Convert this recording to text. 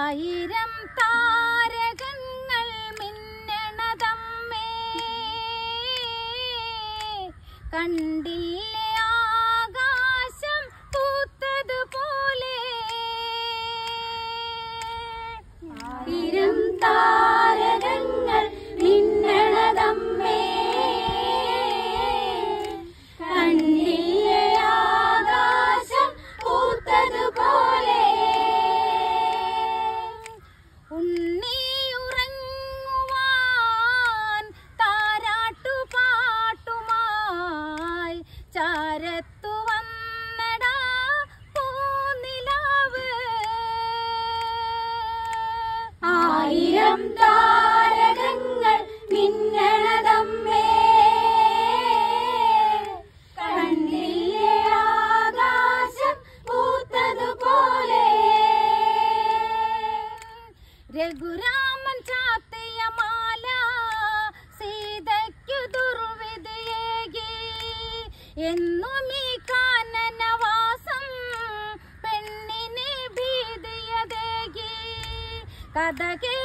ആയിരം താരകങ്ങൾ മിന്നണതമ്മേ കണ്ടില്ലേ ആകാശം പൂത്തതുപോലെ ആയിരം താരകങ്ങൾ മിന്നണതമ്മേ കണ്ടില്ലേ ആകാശം പൂത്തതുപോലെ ഉണ്ണിയുറങ്ങുവാൻ താരാട്ടുപാട്ടുമായി ചാരത്തു വന്നടാ പൂനിലാവ് ആയിരം താരകങ്ങൾ മിന്നണതമ്മേ കണ്ടില്ലേ ആകാശം പൂത്തതുപോലെ രഘുരാമൻ ചാത്തിയ മാല സീതയ്ക്കു ദുർവിധിയേകി എന്നും ഈ കാനനവാസം പെണ്ണിനെ ഭീതിയതേകി കഥ കേ